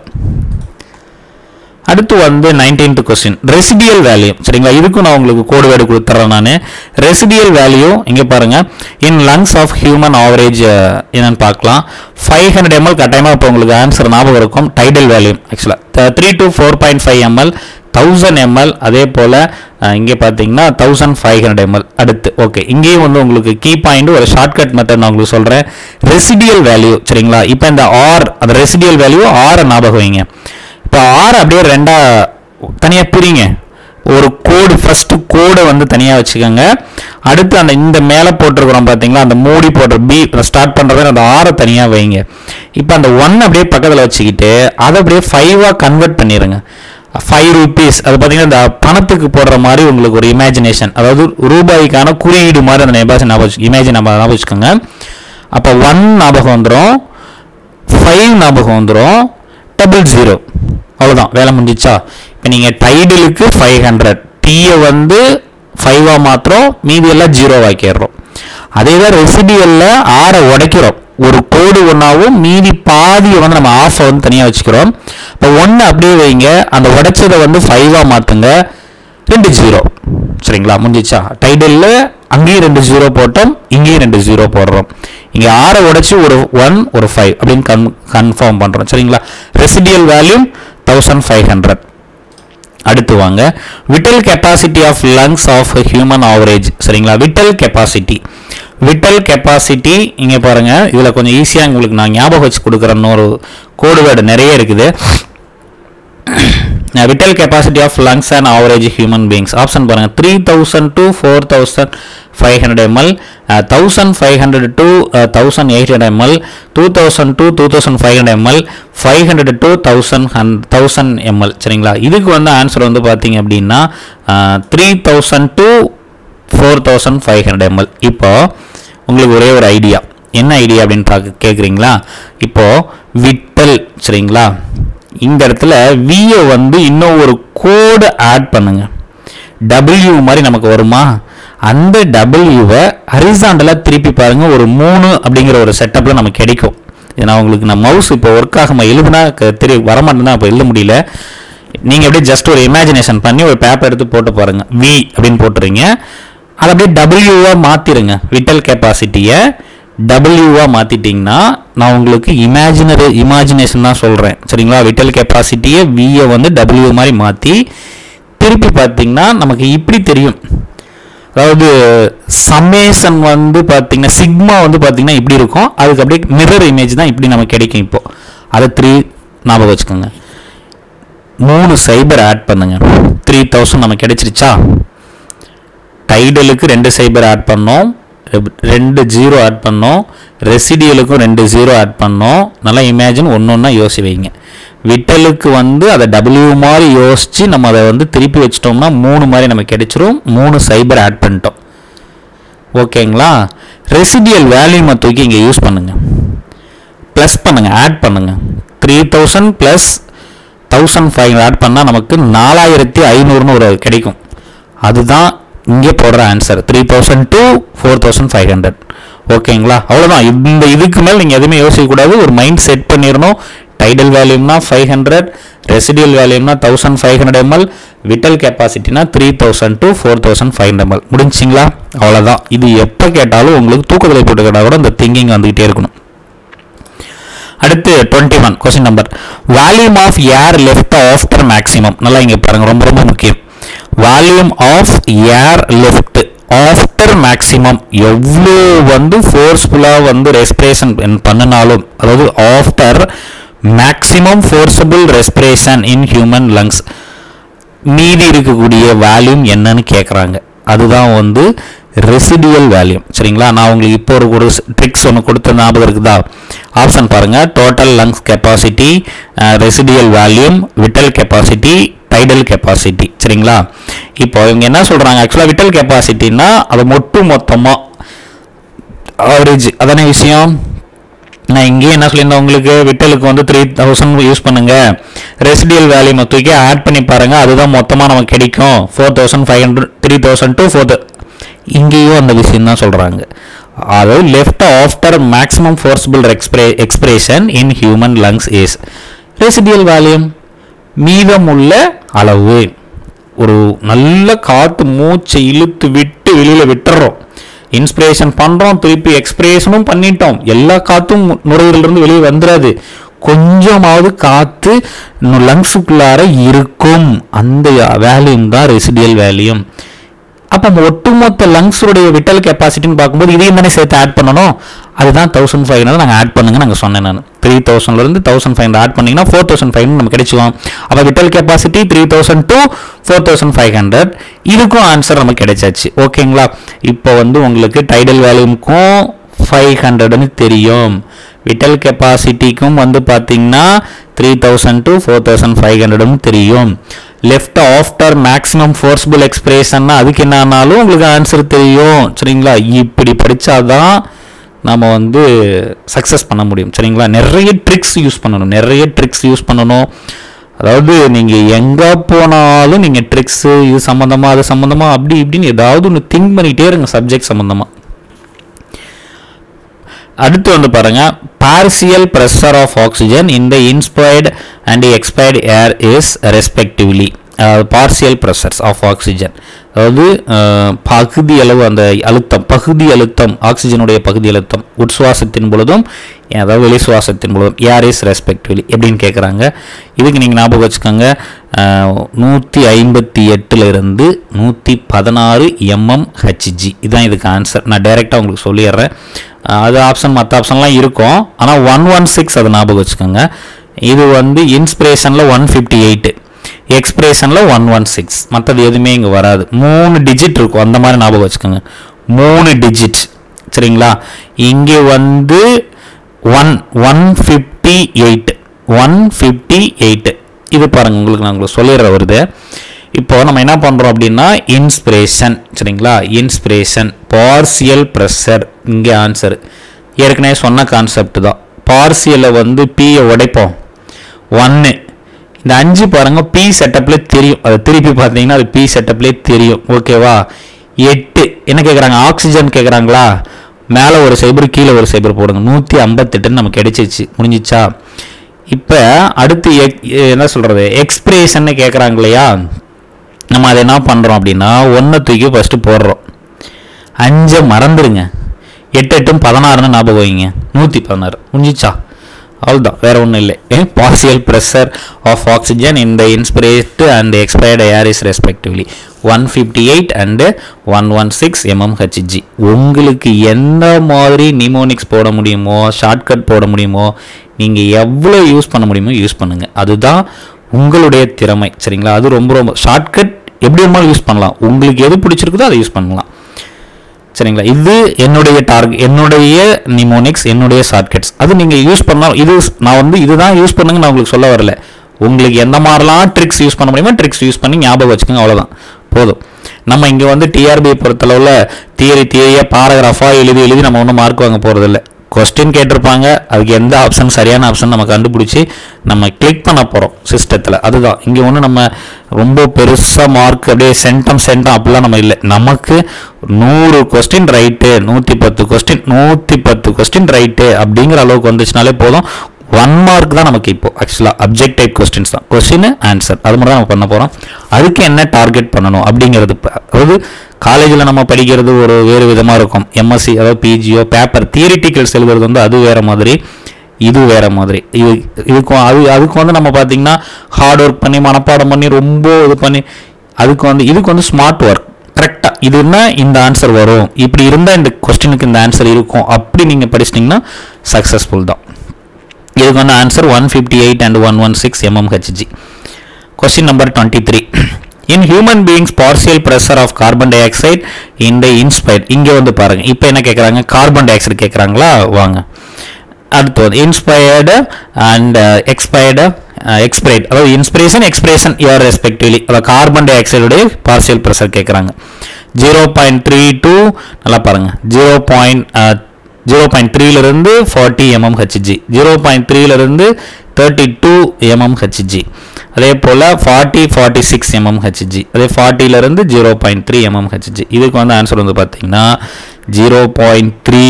S1: அடுத்து வந்து நைன்டீன்த் கொஸ்டின் ரெசிடியல் வேல்யூ சரிங்களா இதுக்கும் நான் உங்களுக்கு கோடு வேர்டு கொடுத்துட்றேன் நான் ரெசிடியல் வேல்யூ இங்கே பாருங்க in lungs of human average என்னன்னு பார்க்கலாம் ஃபைவ் ஹண்ட்ரட் எம்எல் கட்டாயமாக இப்போ உங்களுக்கு ஆன்சர் ஞாபகம் இருக்கும் டைடல் வேல்யூ ஆக்சுவலாக three to four point five ML thousand ML அதே போல் இங்கே பார்த்தீங்கன்னா தௌசண்ட் ஃபைவ் ஹண்ட்ரட் எம்எல் அடுத்து ஓகே இங்கேயும் வந்து உங்களுக்கு கீ பாயிண்ட் ஒரு ஷார்ட்கட் மெத்தட் நான் உங்களுக்கு சொல்கிறேன் ரெசிடியல் வேல்யூ சரிங்களா இப்போ இந்த ஆர் அந்த ரெசிடியல் வேல்யூ ஆரை ஞாபகம் வைங்க இப்போ ஆர் அப்படியே ரெண்டா தனியாக பிரிங்க ஒரு கோடு ஃபர்ஸ்ட் கோடை வந்து தனியாக வச்சுக்கோங்க அடுத்து அந்த இந்த மேலே போட்டிருக்கிறோம் பார்த்தீங்களா அந்த மூடி போடுற பி ஸ்டார்ட் பண்ணுறது அந்த ஆரை தனியாக வைங்க இப்போ அந்த ஒன் அப்படியே பக்கத்தில் வச்சுக்கிட்டு அதை அப்படியே ஃபைவாக கன்வெர்ட் பண்ணிடுங்க ஃபைவ் ருபீஸ் அது பார்த்தீங்கன்னா இந்த பணத்துக்கு போடுற மாதிரி உங்களுக்கு ஒரு இமேஜினேஷன் அதாவது ரூபாய்க்கான குறியீடு மாதிரி அந்த ஞாபகம் ஞாபகம் இமேஜின் ஞாபகம் வச்சுக்கோங்க அப்போ ஒன் ஞாபகம் வந்துடும் ஃபைவ் ஞாபகம் வந்துடும் டபுள் ஜீரோ அவ்வளோதான் வேலை முடிஞ்சிச்சா இப்போ நீங்கள் டைடிலுக்கு ஃபைவ் ஹண்ட்ரட் டீயை வந்து ஃபைவாக மாத்திரம் மீதி எல்லாம் ஜீரோ ஆக்கிடுறோம் அதே தான் ரெசிடியலில் ஆறை உடைக்கிறோம் ஒரு கோடு ஒன்றாவும் மீதி பாதியை வந்து நம்ம ஆஃபை வந்து தனியாக வச்சுக்கிறோம் இப்போ ஒன்று அப்படியே வைங்க அந்த உடைச்சதை வந்து ஃபைவாக மாற்றுங்க ரெண்டு ஜீரோ சரிங்களா முடிஞ்சிச்சா டைடலில் அங்கேயும் ரெண்டு ஜீரோ போட்டோம் இங்கேயும் ரெண்டு ஜீரோ போடுறோம் இங்கே ஆறை உடைச்சு ஒரு ஒன் ஒரு ஃபைவ் அப்படின்னு கன் கன்ஃபார்ம் பண்ணுறோம் சரிங்களா residual value thousand five hundred அடுத்து வாங்க vital capacity of lungs of human average சரிங்களா விட்டல் கெப்பாசிட்டி விட்டல் கெப்பாசிட்டி இங்கே பாருங்க இதில் கொஞ்சம் ஈஸியாக உங்களுக்கு நான் ஞாபகம் வச்சு கொடுக்குறேன்னு ஒரு கோடு வேர்டு நிறைய இருக்குது vital capacity of lungs and average human beings option பாருங்க three thousand to four thousand five hundred ML thousand five hundred to thousand eight hundred ML two thousand to two thousand five hundred ML five hundred to thousand ஹன் thousand ML சரிங்களா இதுக்கு வந்து answer வந்து பார்த்தீங்க அப்படின்னா three thousand to four thousand five hundred ML இப்போ உங்களுக்கு ஒரே ஒரு ஐடியா என்ன ஐடியா அப்படின்னு பார்க்க கேட்குறீங்களா இப்போ விட்டல் சரிங்களா இந்த இடத்துல வியை வந்து இன்னும் ஒரு கோடு ஆட் பண்ணுங்க டபிள்யூ மாதிரி நமக்கு வருமா அந்த டபிள்யூவை ஹரிசாண்டலாக திருப்பி பாருங்க ஒரு மூணு அப்படிங்கிற ஒரு செட்டப்பில் நமக்கு கிடைக்கும் இது நான் உங்களுக்கு நான் மவுஸ் இப்போ ஒர்க் ஆகாம எழுதுனா க- தெரிய வரமாட்டேன்னா இப்போ எழுத முடியல நீங்கள் அப்படியே ஜஸ்ட் ஒரு இமேஜினேஷன் பண்ணி ஒரு பேப்பர் எடுத்து போட்டு பாருங்க வி அப்படின்னு போட்டுறீங்க அதை அப்படியே டபிள்யூவாக மாற்றிடுங்க விட்டல் கெப்பாசிட்டியை டபிள்யூவாக மாற்றிட்டிங்கன்னா நான் உங்களுக்கு இமேஜினரி இமேஜினேஷன் தான் சொல்கிறேன் சரிங்களா விட்டல் கெப்பாசிட்டியை வியை வந்து டபிள்யூ மாதிரி மாற்றி திருப்பி பார்த்தீங்கன்னா நமக்கு இப்படி தெரியும் அதாவது சமேசன் வந்து பார்த்தீங்கன்னா சிக்மா வந்து பார்த்தீங்கன்னா இப்படி இருக்கும் அதுக்கு அப்படியே மிரர் இமேஜ் தான் இப்படி நமக்கு கிடைக்கும் இப்போ அதை த்ரீ ஞாபகம் வச்சுக்கோங்க மூணு சைபர் ஆட் பண்ணுங்க த்ரீ தௌசண்ட் நமக்கு கிடைச்சிருச்சா டைடலுக்கு ரெண்டு சைபர் ஆட் பண்ணோம் ரெப்- ரெண்டு ஜீரோ ஆட் பண்ணோம் ரெசிடியலுக்கும் ரெண்டு ஜீரோ ஆட் பண்ணோம் நல்லா இமேஜின் ஒன்று ஒன்றா யோசி வைங்க விட்டலுக்கு வந்து அதை டபிள்யூ மாதிரி யோசித்து நம்ம அதை வந்து திருப்பி வச்சிட்டோம்னா மூணு மாதிரி நமக்கு கிடைச்சிரும் மூணு சைபர் ஆட் பண்ணிட்டோம் ஓகேங்களா ரெசிடியல் வேல்யூமை தூக்கி இங்கே யூஸ் பண்ணுங்க ப்ளஸ் பண்ணுங்க ஆட் பண்ணுங்க three thousand plus thousand five add பண்ணால் நமக்கு நாலாயிரத்தி ஐநூறுன்னு ஒரு கிடைக்கும் அதுதான் இங்கே போடுற answer three thousand to four thousand five hundred ஓகேங்களா அவ்வளோதான் இந்த இதுக்கு மேல் நீங்கள் எதுவுமே யோசிக்கக்கூடாது ஒரு மைண்ட் செட் பண்ணிடணும் டைடல் வேல்யூம்னா ஃபைவ் ஹண்ட்ரட் ரெசிடியல் வேல்யூம்னா thousand five hundred ML vital கெப்பாசிட்டினா three thousand to four thousand five hundred ML முடிஞ்சிங்களா அவ்வளோதான் இது எப்போ கேட்டாலும் உங்களுக்கு தூக்கத்தில் போட்டு கேட்டால் கூட இந்த திங்கிங் வந்துக்கிட்டே இருக்கணும் அடுத்து twenty one question number volume of air left after maximum நல்லா இங்கே பாருங்க ரொம்ப ரொம்ப முக்கியம் volume of air left after maximum எவ்வளோ வந்து ஃபோர்ஸ்ஃபுல்லாக வந்து ரெஸ்பிரேஷன் பண்ணினாலும் அதாவது after maximum forcible respiration in human lungs மீதி இருக்கக்கூடிய வேல்யூம் என்னன்னு கேட்குறாங்க அதுதான் வந்து ரெசிடியல் வேல்யூம் சரிங்களா நான் உங்களுக்கு இப்போ ஒரு ஒரு ட்ரிக்ஸ் ஒன்று கொடுத்த ஞாபகம் இருக்குதா ஆப்ஷன் பாருங்க டோட்டல் லங்ஸ் கெப்பாசிட்டி ரெசிடியல் வேல்யூம் விட்டல் கெப்பாசிட்டி டைடல் கெப்பாசிட்டி சரிங்களா இப்போ இவங்க என்ன சொல்றாங்க ஆக்சுவலாக விட்டல் கெப்பாசிட்டின்னா அது மொட்டு மொத்தமாக ஆவரேஜ் அதானே விஷயம் நான் இங்கேயே என்ன சொல்லியிருந்தேன் உங்களுக்கு விட்டலுக்கு வந்து த்ரீ தௌசண்ட் யூஸ் பண்ணுங்க ரெசிடியல் வேல்யூமை தூக்கி ஆட் பண்ணி பாருங்க அதுதான் மொத்தமாக நமக்கு கிடைக்கும் four thousand five hundred three thousand to four இங்கேயும் அந்த விஷயம் தான் சொல்கிறாங்க அதாவது லெஃப்ட் ஆஃப்டர் மேக்ஸிமம் ஃபோர்ஸபிள் எக்ஸ்பிரே expiration in human lungs is residual volume மீதமுள்ள அளவு ஒரு நல்ல காற்று மூச்சை இழுத்து விட்டு வெளியில் விட்டுறோம் இன்ஸ்பிரேஷன் பண்ணுறோம் திருப்பி எக்ஸ்பிரேஷனும் பண்ணிட்டோம் எல்லா காற்றும் நுரையீரலிருந்து வெளியே வந்துடாது கொஞ்சமாவது காற்று லங்ஸுக்குள்ளார இருக்கும் அந்த வேல்யூம் தான் ரெசிடியல் வேல்யூம் அப்போ அந்த ஒட்டுமொத்த லங்ஸுடைய விட்டல் கெப்பாசிட்டின்னு பார்க்கும்போது இதையும் தானே சேர்த்து ஆட் பண்ணணும் அதுதான் தௌசண்ட் ஃபைவ் ஹண்ட்ரட் நாங்கள் ஆட் பண்ணுங்க நாங்கள் சொன்னேன் நான் த்ரீ தௌசண்ட்லேருந்து தௌசண்ட் ஃபைவ் ஹண்ட்ரட் ஆட் பண்ணிங்கன்னா ஃபோர் தௌசண்ட் ஃபைவ் நம்ம கிடைச்சிக்கும் அப்போ vital capacity three thousand to four thousand five hundred இதுக்கும் ஆன்சர் நமக்கு கிடைச்சாச்சு ஓகேங்களா இப்போ வந்து உங்களுக்கு டைடல் வேல்யூமுக்கும் ஃபைவ் ஹண்ட்ரட்னு தெரியும் விட்டல் கெப்பாசிட்டிக்கும் வந்து பார்த்தீங்கன்னா three thousand to four thousand five ஹண்ட்ரட்னு தெரியும் லெஃப்ட் ஆஃப்டர் மேக்ஸிமம் ஃபோர்ஸ்புல் எக்ஸ்பிரேஷன்னா அதுக்கு என்ன ஆனாலும் உங்களுக்கு ஆன்சர் தெரியும் சரிங்களா இப்படி படித்தாதான் நம்ம வந்து சக்ஸஸ் பண்ண முடியும் சரிங்களா நிறைய ட்ரிக்ஸ் யூஸ் பண்ணணும் நிறைய ட்ரிக்ஸ் யூஸ் பண்ணணும் அதாவது நீங்கள் எங்கே போனாலும் நீங்கள் ட்ரிக்ஸு இது சம்மந்தமாக அது சம்மந்தமாக அப்படி இப்படின்னு ஏதாவது ஒன்று திங்க் பண்ணிகிட்டே இருங்க சப்ஜெக்ட் சம்மந்தமாக அடுத்து வந்து பாருங்க partial pressure of oxygen in the inspired and expired air is respectively partial pressures of oxygen அதாவது அஹ், பகுதி அளவு அந்த அழுத்தம் பகுதி அழுத்தம் ஆக்சிஜனுடைய பகுதி அழுத்தம் உட்சுவாசத்தின் பொழுதும் அதாவது வெளி சுவாசத்தின் பொழுதும் ஏர் இஸ் ரெஸ்பெக்டிவ்லி எப்படின்னு கேட்குறாங்க இதுக்கு நீங்கள் ஞாபகம் வச்சுக்கோங்க நூற்றி ஐம்பத்தி எட்டுலேருந்து நூற்றி பதினாறு எம்எம் ஹெச்ஜி இதுதான் இதுக்கு ஆன்சர் நான் டைரெக்டாக உங்களுக்கு சொல்லிடுறேன் அஹ் அது ஆப்ஷன் மற்ற ஆப்ஷன்லாம் இருக்கும் ஆனால் ஒன் ஒன் சிக்ஸ் அதை ஞாபகம் வச்சுக்கோங்க இது வந்து இன்ஸ்பிரேஷனில் ஒன் ஃபிஃப்டி எயிட்டு எக்ஸ்பிரேஷனில் ஒன் ஒன் சிக்ஸ் மற்றது எதுவுமே இங்கே வராது மூணு டிஜிட் இருக்கும் அந்த மாதிரி ஞாபகம் வச்சுக்கோங்க மூணு டிஜிட் சரிங்களா இங்கே வந்து one one fifty eight one fifty eight இது பாருங்க உங்களுக்கு நான் உங்களுக்கு சொல்லிடுறேன் வருது இப்போ நம்ம என்ன பண்ணுறோம் அப்படின்னா இன்ஸ்பிரேஷன் சரிங்களா இன்ஸ்பிரேஷன் பார்சியல் ப்ரெஷர் இங்கே ஆன்சர் ஏற்கனவே சொன்ன கான்செப்ட் தான் பார்சியலை வந்து பியை உடைப்போம் ஒன்று இந்த அஞ்சு பாருங்க பி செட்டப்ல தெரியும் அது திருப்பி பார்த்தீங்கன்னா அது பி செட்டப்லேயே தெரியும் ஓகேவா எட்டு என்ன கேட்குறாங்க ஆக்சிஜன் கேட்குறாங்களா மேலே ஒரு சைபர் கீழே ஒரு சைபர் போடுங்க நூற்றி ஐம்பத்தெட்டுன்னு நமக்கு கிடைச்சிச்சு முடிஞ்சிச்சா இப்போ அடுத்து எக்- என்ன சொல்கிறது எக்ஸ்பிரேஷன்னு கேட்குறாங்க இல்லையா நம்ம அதை என்ன பண்ணுறோம் அப்படின்னா ஒன்றை தூக்கி ஃபஸ்ட்டு போடுறோம் அஞ்சை மறந்துடுங்க எட்டு எட்டும் பதினாறுன்னு ஞாபகம் வைங்க நூற்றி பதினாறு முடிஞ்சிச்சா அவ்வளோதான் வேற ஒன்றும் இல்லை partial pressure of oxygen in the inspired and expired air is respectively one fifty eight and one one six mmHg உங்களுக்கு எந்த மாதிரி நிமோனிக்ஸ் போட முடியுமோ ஷார்ட்கட் போட முடியுமோ நீங்கள் எவ்வளோ யூஸ் பண்ண முடியுமோ யூஸ் பண்ணுங்கள் அதுதான் உங்களுடைய திறமை சரிங்களா அது ரொம்ப ரொம்ப ஷார்ட்கட் எப்படி வேணுமாலும் யூஸ் பண்ணலாம் உங்களுக்கு எது பிடிச்சிருக்குதோ அதை யூஸ் பண்ணலாம் சரிங்களா இது என்னுடைய டார்கெட் என்னுடைய நிமோனிக்ஸ் என்னுடைய ஷார்ட்கட்ஸ் அது நீங்கள் யூஸ் பண்ணால் இது நான் வந்து இதுதான் யூஸ் பண்ணுங்க நான் உங்களுக்கு சொல்ல வரல உங்களுக்கு எந்த மாதிரிலாம் ட்ரிக்ஸ் யூஸ் பண்ண முடியுமோ ட்ரிக்ஸ் யூஸ் பண்ணி ஞாபகம் வச்சுக்கோங்க அவ்வளோதான் போதும் நம்ம இங்கே வந்து டிஆர்பி பொறுத்தளவில் தியரி தியரியாக பாராகிராஃபாக எழுதி எழுதி நம்ம ஒன்றும் மார்க் வாங்க போகிறதில்ல கொஸ்டின் கேட்டிருப்பாங்க அதுக்கு எந்த ஆப்ஷன் சரியான ஆப்ஷன் நம்ம கண்டுபிடிச்சி நம்ம கிளிக் பண்ண போகிறோம் சிஸ்டத்தில் அதுதான் இங்கே ஒன்றும் நம்ம ரொம்ப பெருசாக மார்க் அப்படியே சென்டம் சென்டம் அப்படிலாம் நம்ம இல்லை நமக்கு நூறு கொஸ்டின் ரைட்டு நூற்றி பத்து கொஸ்டின் நூற்றி பத்து கொஸ்டின் ரைட்டு அப்படிங்கிற அளவுக்கு வந்துச்சுனாலே போதும் ஒன் மார்க் தான் நமக்கு இப்போ ஆக்சுவலாக அப்ஜெக்டிவ் கொஸ்டின்ஸ் தான் கொஸ்டின் ஆன்சர் அது மட்டும் தான் நம்ம பண்ண போகிறோம் அதுக்கு என்ன டார்கெட் பண்ணணும் அப்படிங்கிறது ப- அதாவது காலேஜில் நம்ம படிக்கிறது ஒரு வேறு விதமாக இருக்கும் எம்எஸ்சி அதாவது பிஜியோ பேப்பர் தியரிட்டிக்கல்ஸ் எழுதுறது வந்து அது வேற மாதிரி இது வேற மாதிரி இது இதுக்கும் அது அதுக்கு வந்து நம்ம பார்த்தீங்கன்னா ஹார்ட் ஒர்க் பண்ணி மனப்பாடம் பண்ணி ரொம்ப இது பண்ணி அதுக்கு வந்து இதுக்கு வந்து ஸ்மார்ட் ஒர்க் கரெக்டாக இதுன்னா இந்த ஆன்சர் வரும் இப்படி இருந்தால் இந்த கொஸ்டினுக்கு இந்த ஆன்சர் இருக்கும் அப்படி நீங்கள் படிச்சிட்டிங்கன்னா சக்ஸஸ்ஃபுல் தான் இதுக்கு வந்து answer one fifty eight and one one six mmHg question number twenty three in human beings partial pressure of carbon dioxide in the inspired இங்கே வந்து பாருங்க இப்போ என்ன கேட்குறாங்க கார்பன் டை ஆக்சைடு கேட்குறாங்களா வாங்க அடுத்து வந்து இன்ஸ்பயர்டு அண்ட் எக்ஸ்பயர்டு எக்ஸ்பிரேட் அதாவது இன்ஸ்பிரேஷன் எக்ஸ்பிரேஷன் யுவர் ரெஸ்பெக்டிவ்லி அதாவது கார்பன் டை ஆக்சைடுடைய பார்சியல் ப்ரெஷர் கேட்குறாங்க ஜீரோ பாயிண்ட் த்ரீ டூ நல்லா பாருங்க ஜீரோ பாயிண்ட் ஜீரோ பாயிண்ட் த்ரீலேருந்து forty mm Hg zero point த்ரீலேருந்து தேர்ட்டி டூ எம்எம் ஹெச்ஜி அதே போல் forty forty six mm Hg அதே ஃபார்ட்டிலேருந்து zero point three mm Hg இதுக்கு வந்து ஆன்சர் வந்து பார்த்தீங்கன்னா zero point three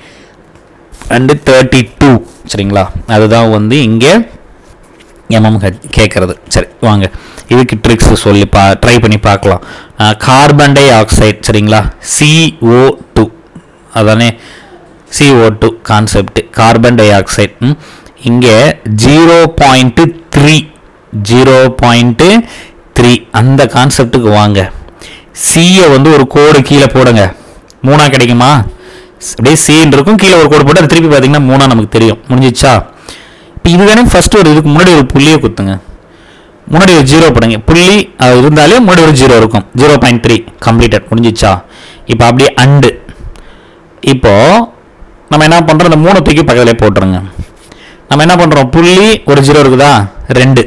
S1: and thirty two சரிங்களா அதுதான் வந்து இங்கே எம்எம் கேட்குறது சரி வாங்க இதுக்கு ட்ரிக்ஸ் சொல்லி பா ட்ரை பண்ணி பார்க்கலாம் கார்பன் டை ஆக்சைடு சரிங்களா CO2 டூ அதானே CO2 two concept carbon dioxide இங்கே zero point three zero point three அந்த கான்செப்ட்டுக்கு வாங்க சியை வந்து ஒரு கோடு கீழே போடுங்க மூணா கிடைக்குமா அப்படியே சின்னு இருக்கும் கீழே ஒரு கோடு போட்டு அது திருப்பி பார்த்தீங்கன்னா மூணா நமக்கு தெரியும் முடிஞ்சிச்சா இப்போ இதுதானே ஃபர்ஸ்ட் ஒரு இதுக்கு முன்னாடி ஒரு புள்ளியை குத்துங்க முன்னாடி ஒரு ஜீரோ போடுங்க புள்ளி அது இருந்தாலே முன்னாடி ஒரு ஜீரோ இருக்கும் ஜீரோ பாயிண்ட் த்ரீ கம்ப்ளீட்டட் முடிஞ்சிச்சா இப்போ அப்படியே அண்டு இப்போ நம்ம என்ன பண்ணுறோம் இந்த மூணு தூக்கி பக்கத்துலேயே போட்டுருங்க நம்ம என்ன பண்ணுறோம் புள்ளி ஒரு ஜீரோ இருக்குதா ரெண்டு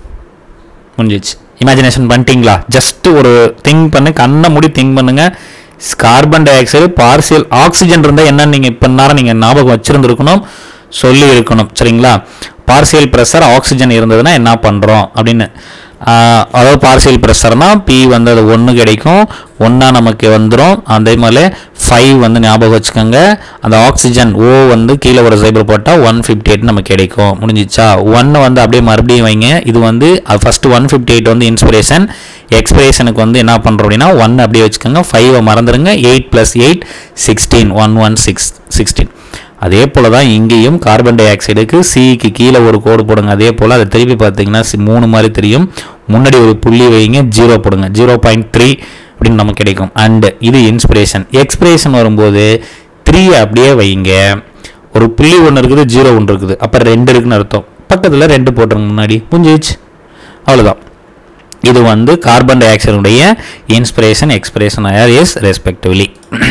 S1: முடிஞ்சிச்சு இமேஜினேஷன் பண்ணிட்டீங்களா ஜஸ்ட் ஒரு திங்க் பண்ணு கண்ணை மூடி திங்க் பண்ணுங்க carbon dioxide partial oxygen இருந்தால் என்னன்னு நீங்கள் இப்போ நேரம் நீங்கள் ஞாபகம் வச்சிருந்துருக்கணும் சொல்லி இருக்கணும் சரிங்களா பார்சியல் ப்ரெஷர் ஆக்சிஜன் இருந்ததுன்னா என்ன பண்ணுறோம் அப்படின்னு ஆஹ், அதாவது பார்சியல் ப்ரெஷர்னா பி வந்து அது ஒன்று கிடைக்கும் ஒன்றா நமக்கு வந்துடும் அதே மாதிரி ஃபைவ் வந்து ஞாபகம் வச்சுக்கோங்க அந்த ஆக்சிஜன் ஓ வந்து கீழே ஒரு சைபர் போட்டால் ஒன் ஃபிஃப்டி எயிட் நமக்கு கிடைக்கும் முடிஞ்சிச்சா ஒன்று வந்து அப்படியே மறுபடியும் வைங்க இது வந்து ஃபஸ்ட்டு ஒன் ஃபிஃப்டி எயிட் வந்து இன்ஸ்பிரேஷன் எக்ஸ்பிரேஷனுக்கு வந்து என்ன பண்ணுறோம் அப்படின்னா ஒன் அப்படியே வச்சுக்கோங்க ஃபைவை மறந்துடுங்க eight plus eight sixteen one one six sixteen அதே போல் தான் இங்கேயும் கார்பன் டை ஆக்சைடுக்கு சிக்கு கீழே ஒரு கோடு போடுங்க அதே போல் அதை திருப்பி பார்த்தீங்கன்னா சி- மூணு மாதிரி தெரியும் முன்னாடி ஒரு புள்ளி வைங்க ஜீரோ போடுங்க ஜீரோ பாயிண்ட் த்ரீ அப்படின்னு நமக்கு கிடைக்கும் அண்டு இது இன்ஸ்பிரேஷன் எக்ஸ்பிரேஷன் வரும்போது த்ரீ அப்படியே வைங்க ஒரு புள்ளி ஒன்று இருக்குது ஜீரோ ஒன்று இருக்குது அப்போ ரெண்டு இருக்குன்னு அர்த்தம் பக்கத்தில் ரெண்டு போட்டுருங்க முன்னாடி புரிஞ்சிச்சு அவ்வளோதான் இது வந்து கார்பன் டை ஆக்சைடுடைய inspiration expiration air is respectively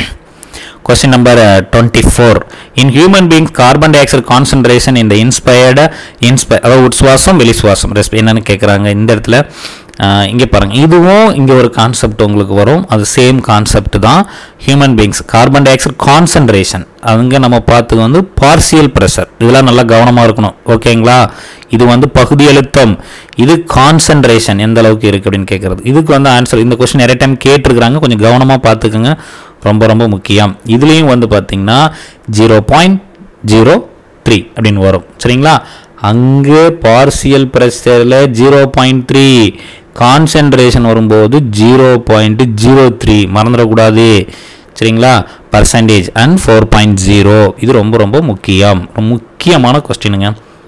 S1: Question number uh, 24. In human beings, carbon dioxide concentration in the inspired, inspi அதாவது உட்சுவாசம் வெளிசுவாசம் ரெஸ்பி என்னன்னு கேட்குறாங்க இந்த இடத்துல ஆஹ், இங்கே பாருங்க இதுவும் இங்கே ஒரு கான்செப்ட் உங்களுக்கு வரும் அது சேம் கான்செப்ட் தான் human beings carbon dioxide concentration அங்கே நம்ம பார்த்து வந்து பார்சியல் ப்ரெஷர் இதெல்லாம் நல்லா கவனமாக இருக்கணும் ஓகேங்களா இது வந்து பகுதி அழுத்தம் இது கான்சன்ட்ரேஷன் எந்த அளவுக்கு இருக்குது அப்படின்னு கேட்குறது இதுக்கு வந்து ஆன்சர் இந்த கொஸ்டின் நிறைய டைம் கேட்டிருக்கிறாங்க கொஞ்சம் கவனமாக பார்த்துக்குங்க ரொம்ப ரொம்ப முக்கியம் இதுலேயும் வந்து பார்த்தீங்கன்னா ஜீரோ பாயிண்ட் ஜீரோ த்ரீ அப்படின்னு வரும் சரிங்களா அங்கே பார்சியல் ப்ரெஷரில் ஜீரோ பாயிண்ட் த்ரீ கான்சென்ட்ரேஷன் வரும்போது ஜீரோ பாயிண்ட் ஜீரோ த்ரீ மறந்துடக்கூடாது சரிங்களா percentage and four point zero இது ரொம்ப ரொம்ப முக்கியம் ரொம்ப முக்கியமான கொஸ்டினுங்க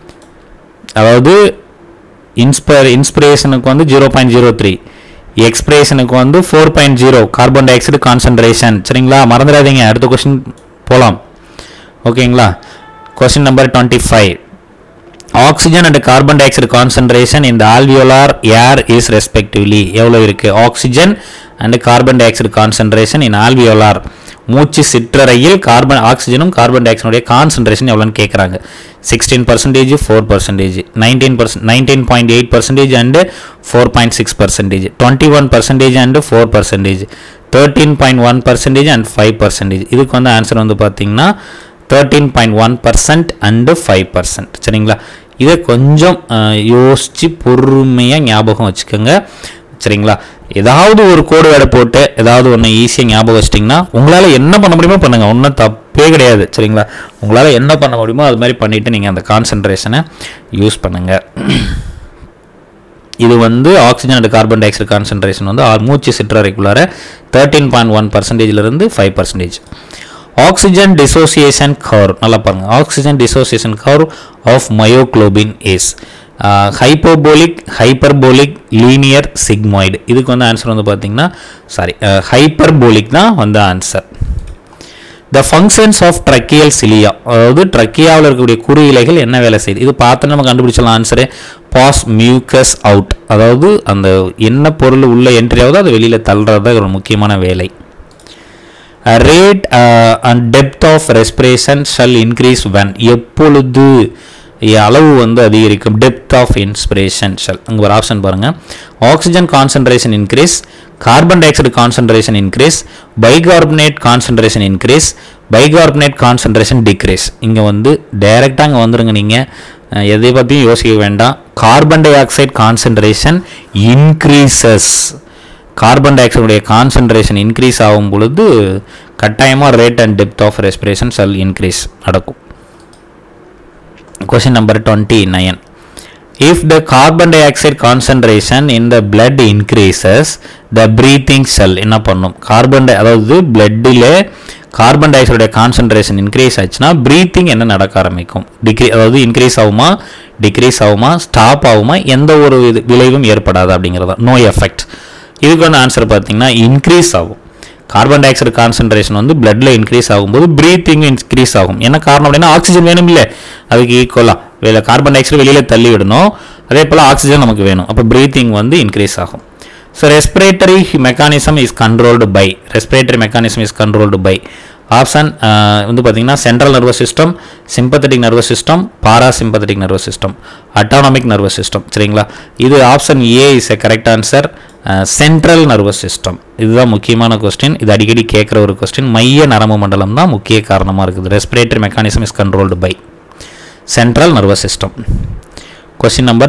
S1: அதாவது இன்ஸ்பயர் இன்ஸ்பிரேஷனுக்கு வந்து ஜீரோ பாயிண்ட் ஜீரோ த்ரீ எக்ஸ்பிரேஷனுக்கு வந்து four point zero carbon dioxide concentration சரிங்களா மறந்துடாதீங்க அடுத்த கொஸ்டின் போகலாம் ஓகேங்களா question number twenty five oxygen and carbon dioxide concentration இந்த ஆல்வியோலார் ஏர் இஸ் ரெஸ்பெக்டிவ்லி எவ்வளோ இருக்கு oxygen and carbon dioxide concentration in alveolar மூச்சு சிற்றறையில் கார்பன் ஆக்சிஜனும் கார்பன் டை ஆக்சைடுடைய கான்சன்ட்ரேஷன் எவ்வளோன்னு கேட்குறாங்க sixteen percentage four percentage nineteen percent nineteen point eight percentage and four point six percentage twenty one percentage and four percentage thirteen point one percentage and five percentage இதுக்கு வந்து answer வந்து பார்த்தீங்கன்னா thirteen point one percent and five percent சரிங்களா இதை கொஞ்சம் அஹ், யோசிச்சு பொறுமையாக ஞாபகம் வச்சுக்கோங்க சரிங்களா ஏதாவது ஒரு கோடு வேடை போட்டு ஏதாவது ஒன்று ஈஸியாக ஞாபகம் வச்சிட்டிங்கன்னா உங்களால் என்ன பண்ண முடியுமோ பண்ணுங்கள் ஒன்றும் தப்பே கிடையாது சரிங்களா உங்களால் என்ன பண்ண முடியுமோ அது மாதிரி பண்ணிவிட்டு நீங்கள் அந்த கான்சன்ட்ரேஷனை யூஸ் பண்ணுங்கள் இது வந்து oxygen and carbon dioxide concentration வந்து ஆ- மூச்சு சிற்றறைக்குள்ளார தேர்ட்டீன் பாயிண்ட் ஒன் பர்சன்டேஜ்லேருந்து five percentage oxygen dissociation curve நல்லா பாருங்க oxygen dissociation curve of myoglobin is hyperbolic hyperbolic linear sigmoid இதுக்கு வந்து ஆன்சர் வந்து பார்த்தீங்கன்னா சாரி ஹைப்பர்போலிக் தான் வந்து answer the functions of tracheal cilia அதாவது ட்ரக்கியாவில் இருக்கக்கூடிய குறுகிலைகள் என்ன வேலை செய்யுது இது பார்த்து நம்ம கண்டுபிடிச்சலாம் ஆன்சரு பாஸ் மியூக்கஸ் அவுட் அதாவது அந்த என்ன பொருள் உள்ள என்ட்ரி ஆகுதோ அது வெளியில் தள்ளுறது தான் ஒரு முக்கியமான வேலை rate and depth of respiration shall increase when எப்பொழுது எ- அளவு வந்து அதிகரிக்கும் டெப்த் ஆஃப் இன்ஸ்பிரேஷன் ஷல் அங்கே ஒரு ஆப்ஷன் பாருங்கள் oxygen concentration increase carbon dioxide concentration increase bicarbonate concentration increase bicarbonate concentration decrease இங்கே வந்து டைரெக்டாக அங்கே வந்துருங்க நீங்கள் எதை பற்றியும் யோசிக்க வேண்டாம் carbon dioxide concentration increases carbon டை ஆக்சைடுடைய கான்சன்ட்ரேஷன் இன்க்ரீஸ் ஆகும் பொழுது கட்டாயமாக rate and depth of respiration shall increase நடக்கும் question number twenty nine if the carbon dioxide concentration in the blood increases the breathing shall என்ன பண்ணும் carbon டை அதாவது பிளட்டில் கார்பன் டை ஆக்சைடுடைய கான்சன்ட்ரேஷன் இன்க்ரீஸ் ஆச்சுன்னா ப்ரீத்திங் என்ன நடக்க ஆரம்பிக்கும் டிக்ரீ அதாவது இன்க்ரீஸ் ஆகுமா டிக்ரீஸ் ஆகுமா ஸ்டாப் ஆகுமா எந்த ஒரு இது விளைவும் ஏற்படாது அப்படிங்கிறதா நோ எஃபெக்ட் இதுக்கான ஆன்சர் பார்த்தீங்கன்னா இன்க்ரீஸ் ஆகும் கார்பன் டை ஆக்சைடு கான்சன்ட்ரேஷன் வந்து பிளட்ல இன்க்ரீஸ் ஆகும்போது ப்ரீத்திங் இன்க்ரீஸ் ஆகும் என்ன காரணம் அப்படின்னா ஆக்சிஜன் வேணும் இல்லை அதுக்கு ஈக்குவலாக வெளில கார்பன் டை ஆக்சைடு வெளியில் தள்ளி விடணும் அதே போல் ஆக்சிஜன் நமக்கு வேணும் அப்போ ப்ரீத்திங் வந்து இன்க்ரீஸ் ஆகும் so respiratory mechanism is controlled by respiratory mechanism is controlled by option வந்து பார்த்தீங்கன்னா central nervous system sympathetic nervous system parasympathetic nervous system autonomic nervous system சரிங்களா இது option A is a correct answer central nervous system இதுதான் முக்கியமான question இது அடிக்கடி கேட்குற ஒரு கொஸ்டின் மைய நரம்பு மண்டலம் தான் முக்கிய காரணமாக இருக்குது respiratory mechanism is controlled by central nervous system question number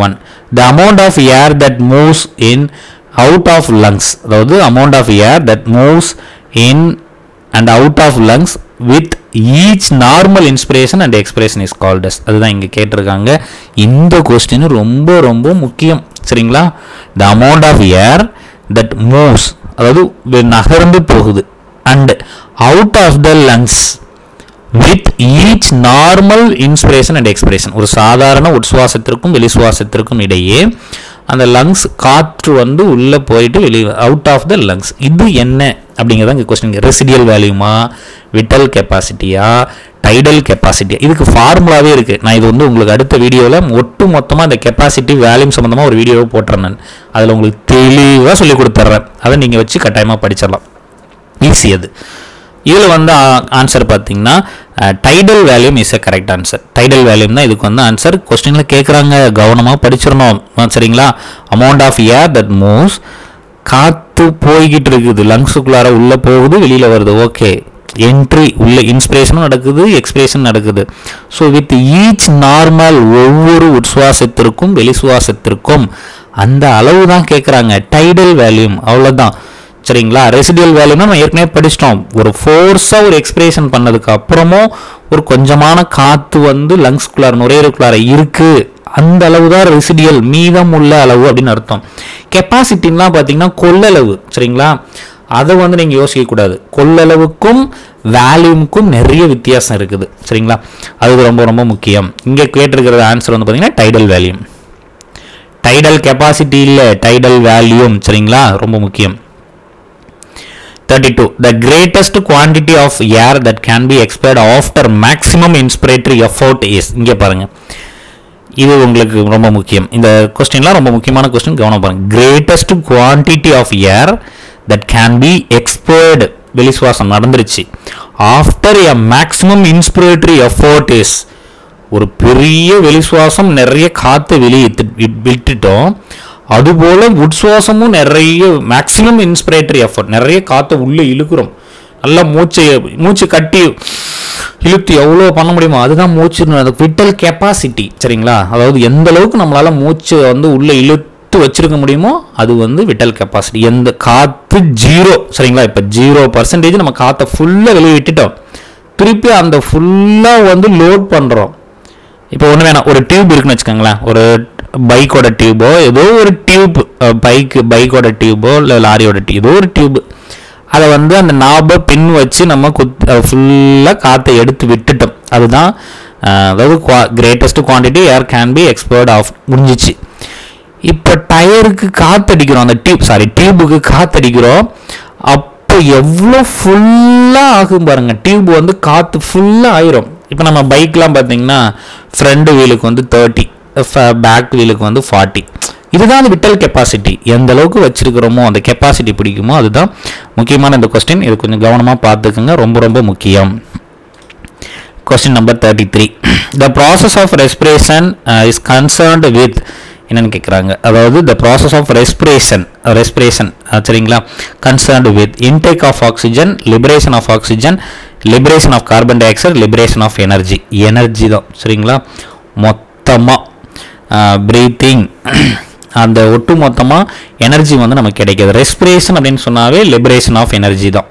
S1: 31 the amount of air that moves in out of lungs அதாவது amount of air that moves in and out of lungs with each normal inspiration and expiration is called as அதுதான் இங்க கேட்டிருக்காங்க இந்த question ரொம்ப ரொம்ப முக்கியம் சரிங்களா the amount of air that moves அதாவது வெ- நகர்ந்து போகுது and out of the lungs with each normal inspiration and expiration ஒரு சாதாரண உட்சுவாசத்திற்கும் வெளிசுவாசத்திற்கும் இடையே அந்த லங்ஸ் காற்று வந்து உள்ளே போயிட்டு வெளியே அவுட் ஆஃப் த லங்ஸ் இது என்ன அப்படிங்கிறத இங்கே கொஸ்டின் ரெசிடியல் வேல்யூமா விட்டல் கெப்பாசிட்டியா டைடல் கெப்பாசிட்டியா இதுக்கு ஃபார்முலாவே இருக்குது நான் இது வந்து உங்களுக்கு அடுத்த வீடியோவில் ஒட்டு மொத்தமாக இந்த கெப்பாசிட்டி வேல்யூம் சம்மந்தமாக ஒரு வீடியோவை போட்டுறேன் நான் அதில் உங்களுக்கு தெளிவாக சொல்லி கொடுத்துட்றேன் அதை நீங்கள் வச்சு கட்டாயமாக படிச்சிடலாம் ஈஸி அது இதில் வந்து ஆன்சர் பார்த்தீங்கன்னா tidal volume is a correct answer tidal volume தான் இதுக்கு வந்து ஆன்சர் கொஸ்டினில் கேட்குறாங்க கவனமாக படிச்சிடணும் ஆ, சரிங்களா amount of air that moves காற்று போய்கிட்டு இருக்குது லங்ஸுக்குள்ளார உள்ளே போகுது வெளியில் வருது ஓகே என்ட்ரி உள்ள இன்ஸ்பிரேஷனும் நடக்குது எக்ஸ்பிரேஷன் நடக்குது ஸோ வித் ஈச் நார்மல் ஒவ்வொரு உட்சுவாசத்திற்கும் வெளிசுவாசத்திற்கும் அந்த அளவு தான் கேட்குறாங்க டைடல் வேல்யூம் அவ்வளோதான் சரிங்களா ரெசிடியல் வேல்யூனா நம்ம ஏற்கனவே படிச்சிட்டோம் ஒரு ஃபோர்ஸாக ஒரு எக்ஸ்பிரேஷன் பண்ணதுக்கு அப்புறமும் ஒரு கொஞ்சமான காற்று வந்து லங்ஸ்குள்ளார நுரையீரலுக்குள்ளார இருக்கு அந்த அளவு தான் ரெசிடியல் மீதம் உள்ள அளவு அப்படின்னு அர்த்தம் கெப்பாசிட்டின்லாம் பார்த்தீங்கன்னா கொள்ளளவு சரிங்களா அதை வந்து நீங்கள் யோசிக்கக்கூடாது கொள்ளளவுக்கும் வேல்யூமுக்கும் நிறைய வித்தியாசம் இருக்குது சரிங்களா அது ரொம்ப ரொம்ப முக்கியம் இங்கே கேட்டிருக்கிற ஆன்சர் வந்து பார்த்தீங்கன்னா டைடல் வேல்யூம் டைடல் கெப்பாசிட்டி இல்லை டைடல் வேல்யூம் சரிங்களா ரொம்ப முக்கியம் 32 the greatest quantity of air that can be expired after maximum inspiratory effort is இங்கே பாருங்க இது உங்களுக்கு ரொம்ப முக்கியம் இந்த கொஸ்டின்லாம் ரொம்ப முக்கியமான கொஸ்டின் கவனம் பாருங்க greatest quantity of air that can be export வெளிசுவாசம் நடந்துருச்சு after a maximum inspiratory effort is ஒரு பெரிய வெளிசுவாசம் நிறைய காற்று வெளியே விட்டுட்டோம் அதுபோல உட்சுவாசமும் நிறைய மேக்ஸிமம் இன்ஸ்பிரேட்டரி எஃபர்ட் நிறைய காற்றை உள்ளே இழுக்கிறோம் நல்லா மூச்சை மூச்சு கட்டி இழுத்து எவ்வளோ பண்ண முடியுமோ அதுதான் மூச்சு அது விட்டல் கெப்பாசிட்டி சரிங்களா அதாவது எந்த அளவுக்கு நம்மளால மூச்சை வந்து உள்ளே இழுத்து வச்சிருக்க முடியுமோ அது வந்து விட்டல் கெப்பாசிட்டி எந்த காற்று ஜீரோ சரிங்களா இப்போ ஜீரோ பர்சன்டேஜ் நம்ம காற்றை ஃபுல்லாக வெளியே விட்டுட்டோம் திருப்பி அந்த ஃபுல்லாக வந்து லோட் பண்ணுறோம் இப்போ ஒன்று வேணாம் ஒரு டியூப் இருக்குன்னு வச்சுக்கோங்களேன் ஒரு பைக்கோட டியூபோ ஏதோ ஒரு டியூப் பைக்கு பைக்கோட டியூபோ இல்லை லாரியோட டியூப் ஏதோ ஒரு டியூப் அதை வந்து அந்த நாபை பின் வச்சு நம்ம குத் ஃபுல்லாக காற்றை எடுத்து விட்டுட்டோம் அதுதான் அஹ், அதாவது greatest quantity air can be export of முடிஞ்சிச்சு இப்போ டயருக்கு காத்தடிக்கிறோம் அந்த டியூப் சாரி டியூபுக்கு காத்தடிக்கிறோம் அப்போ எவ்வளோ ஃபுல்லாக ஆகும் பாருங்க டியூப் வந்து காற்று ஃபுல்லாக ஆயிரும் இப்போ நம்ம பைக்லாம் பார்த்தீங்கன்னா ஃப்ரண்ட் வீலுக்கு வந்து தேர்ட்டி பேக் வீலுக்கு வந்து ஃபார்ட்டி இதுதான் அந்த விட்டல் கெப்பாசிட்டி எந்த அளவுக்கு வச்சிருக்கிறோமோ அந்த கெப்பாசிட்டி பிடிக்குமோ அதுதான் முக்கியமான இந்த கொஸ்டின் இது கொஞ்சம் கவனமாக பார்த்துக்குங்க ரொம்ப ரொம்ப முக்கியம் question number thirty three the process of respiration is concerned with என்னன்னு கேட்குறாங்க அதாவது the process of respiration respiration சரிங்களா concerned with intake of oxygen liberation of oxygen liberation of carbon dioxide liberation of energy energy தான் சரிங்களா மொத்தமாக breathing அந்த ஒட்டு மொத்தமாக எனர்ஜி வந்து நமக்கு கிடைக்கிது ரெஸ்பிரேஷன் அப்படின்னு சொன்னாவே லிபரேஷன் ஆஃப் எனர்ஜி தான்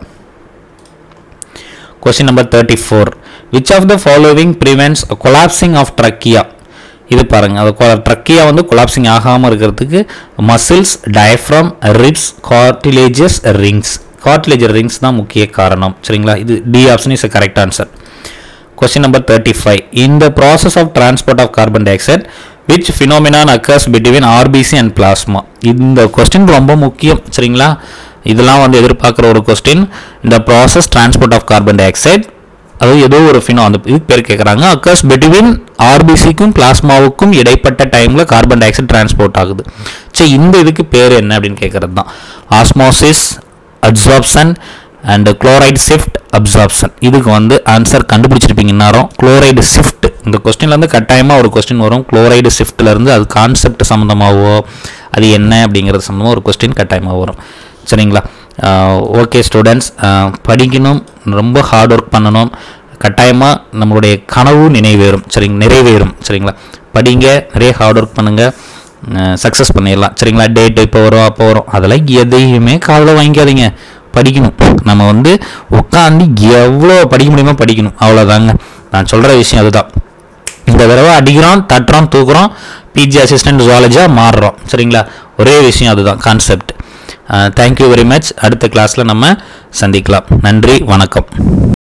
S1: question number thirty four which of the following prevents collapsing of trachea இது பாருங்க அது ட்ரக்கியா வந்து கொலாப்சிங் ஆகாமல் இருக்கிறதுக்கு muscles diaphragm ribs cartilages rings cartilage rings தான் முக்கிய காரணம் சரிங்களா இது D option is correct answer question number thirty five in the process of transport of carbon dioxide which phenomenon occurs between RBC and plasma இந்த question ரொம்ப முக்கியம் சரிங்களா இதெல்லாம் வந்து எதிர்பார்க்குற ஒரு கொஸ்டின் இந்த process transport of carbon dioxide அது ஏதோ ஒரு ஃபினோ அந்த இதுக்கு பேர் கேட்குறாங்க அக்கர்ஸ் பிட்வீன் ஆர்பிசிக்கும் பிளாஸ்மாவுக்கும் இடைப்பட்ட டைமில் கார்பன் டை ஆக்சைடு டிரான்ஸ்போர்ட் ஆகுது சரி இந்த இதுக்கு பேர் என்ன அப்படின்னு கேட்குறது தான் osmosis absorption and chloride shift absorption இதுக்கு வந்து ஆன்சர் கண்டுபிடிச்சிருப்பீங்க நேரம் குளோரைடு ஷிஃப்ட் இந்த கொஸ்டின்ல இருந்து கட்டாயமாக ஒரு கொஸ்டின் வரும் குளோரைடு ஷிஃப்ட்ல இருந்து அது கான்செப்ட் சம்மந்தமாகவோ அது என்ன அப்படிங்கிறது சம்மந்தமாக ஒரு கொஸ்டின் கட்டாயமாக வரும் சரிங்களா ஓகே ஸ்டூடெண்ட்ஸ் படிக்கணும் ரொம்ப ஹார்ட் ஒர்க் பண்ணணும் கட்டாயமாக நம்மளுடைய கனவு நினைவேறும் சரிங்க நிறைவேறும் சரிங்களா படிங்க நிறைய ஹார்ட் ஒர்க் பண்ணுங்கள் சக்ஸஸ் பண்ணிடலாம் சரிங்களா டேட் இப்போ வரும் அப்போ வரும் அதெல்லாம் எதையுமே காதில் வாங்கிக்காதீங்க படிக்கணும் நம்ம வந்து உட்காந்து எவ்வளோ படிக்க முடியுமோ படிக்கணும் அவ்வளோதாங்க நான் சொல்கிற விஷயம் அதுதான் இந்த தடவை அடிக்கிறோம் தட்டுறோம் தூக்குறோம் பிஜி அசிஸ்டன்ட் ஜுவாலஜியாக மாறுறோம் சரிங்களா ஒரே விஷயம் அதுதான் கான்செப்ட் தேங்க்யூ வெரி மச் அடுத்த கிளாஸில் நம்ம சந்திக்கலாம் நன்றி வணக்கம்